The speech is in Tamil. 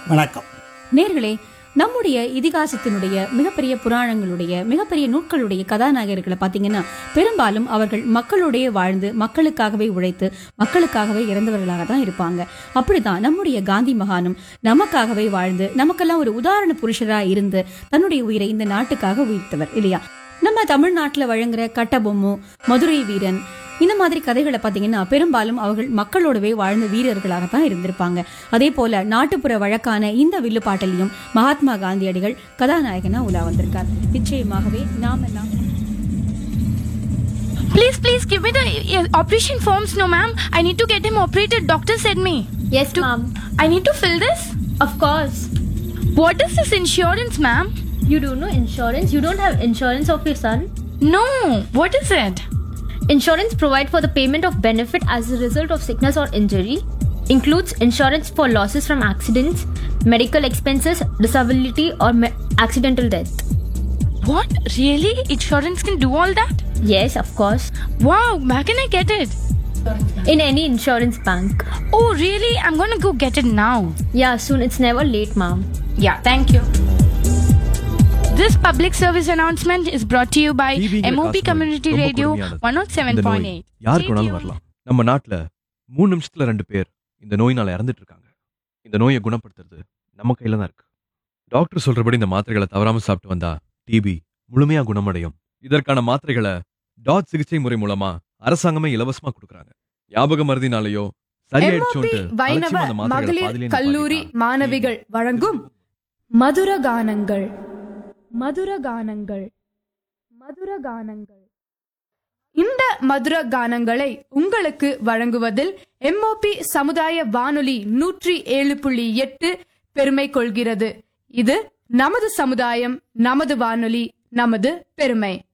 வணக்கம் நேர்களே நம்முடைய இதிகாசத்தினுடைய மிகப்பெரிய புராணங்களுடைய மிகப்பெரிய நூட்களுடைய கதாநாயகர்களை பார்த்தீங்கன்னா பெரும்பாலும் அவர்கள் மக்களோடயே வாழ்ந்து மக்களுக்காகவே உழைத்து மக்களுக்காகவே இறந்தவர்களாக தான் இருப்பாங்க அப்படிதான் நம்முடைய காந்தி மகானும் நமக்காகவே வாழ்ந்து நமக்கெல்லாம் ஒரு உதாரண புருஷரா இருந்து தன்னுடைய உயிரை இந்த நாட்டுக்காக உயிர்த்தவர் இல்லையா நம்ம தமிழ்நாட்டுல வழங்குற கட்டபொம்மு மதுரை வீரன் இந்த மாதிரி கதைகளை பார்த்தீங்கன்னா பெரும்பாலும் அவர்கள் மக்களோடவே வாழ்ந்த வீரர்களாக தான் இருந்திருப்பாங்க அதே போல நாட்டுப்புற வழக்கான இந்த வில்லுப்பாட்டிலையும் மகாத்மா காந்தியடிகள் கதாநாயகனா உலா வந்திருக்கார் நிச்சயமாகவே நாம் எல்லாம் Please, please give me the uh, operation forms. No, ma'am. I need to get him operated. Doctor said me. Yes, ma'am. I need to fill this. Of course. What is this insurance, ma'am? You do know insurance. You don't have insurance of your son. No. What is it? Insurance provide for the payment of benefit as a result of sickness or injury. Includes insurance for losses from accidents, medical expenses, disability, or me- accidental death. What? Really? Insurance can do all that? Yes, of course. Wow. Where can I get it? In any insurance bank. Oh, really? I'm gonna go get it now. Yeah, soon. It's never late, ma'am. Yeah. Thank you. This public service announcement is brought to you by டிவிங்கிற MOP காசு Community ரொம்ப Radio கொடுமையானது. இந்த நோய் 107.8. யாருக்கு Stay வேணாலும் tuned. வரலாம் நம்ம நாட்டுல மூணு நிமிஷத்துல ரெண்டு பேர் இந்த நோயினால இறந்துட்டு இருக்காங்க இந்த நோயை குணப்படுத்துறது நம்ம கையில தான் இருக்கு டாக்டர் சொல்றபடி இந்த மாத்திரைகளை தவறாம சாப்பிட்டு வந்தா டிபி முழுமையா குணமடையும் இதற்கான மாத்திரைகளை டாட் சிகிச்சை முறை மூலமா அரசாங்கமே இலவசமா கொடுக்கறாங்க ஞாபக மருதினாலேயோ சரியாயிடுச்சோன்ட்டு எம்ஓபி வைணவ அலட்சியமா அந்த மாத்திரைகளை மகளிர் பாதியிலே கல்லூரி நிப்பாட்டிட்டா. மாணவிகள் வழங்கும் மதுர கானங்கள் மதுர கானங்கள் மதுர கானங்கள் இந்த மதுர கானங்களை உங்களுக்கு வழங்குவதில் எம்ஓபி சமுதாய வானொலி நூற்றி ஏழு புள்ளி எட்டு பெருமை கொள்கிறது இது நமது சமுதாயம் நமது வானொலி நமது பெருமை